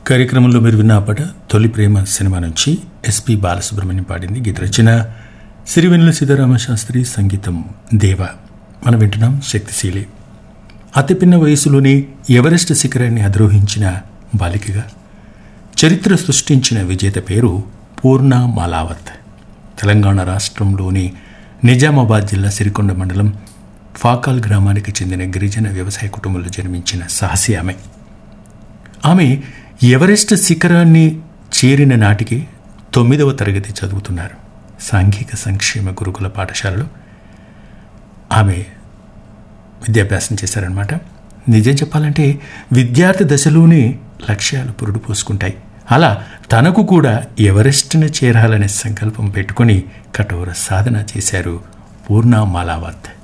కార్యక్రమంలో మీరు విన్న పాట తొలి ప్రేమ సినిమా నుంచి ఎస్పి బాలసుబ్రహ్మణ్యం పాడింది గీత రచన సిరివెన్నెల సీతారామ శాస్త్రి సంగీతం దేవ మనం వింటున్నాం శక్తిశీలి అతి పిన్న వయసులోనే ఎవరెస్ట్ శిఖరాన్ని అధిరోహించిన బాలికగా చరిత్ర సృష్టించిన విజేత పేరు పూర్ణ మాలావత్ తెలంగాణ రాష్ట్రంలోని నిజామాబాద్ జిల్లా సిరికొండ మండలం ఫాకాల్ గ్రామానికి చెందిన గిరిజన వ్యవసాయ కుటుంబంలో జన్మించిన సాహసి ఆమె ఆమె ఎవరెస్ట్ శిఖరాన్ని చేరిన నాటికి తొమ్మిదవ తరగతి చదువుతున్నారు సాంఘిక సంక్షేమ గురుకుల పాఠశాలలో ఆమె విద్యాభ్యాసం చేశారనమాట నిజం చెప్పాలంటే విద్యార్థి దశలోనే లక్ష్యాలు పురుడు పోసుకుంటాయి అలా తనకు కూడా ఎవరెస్ట్ను చేరాలనే సంకల్పం పెట్టుకొని కఠోర సాధన చేశారు పూర్ణ మాలావత్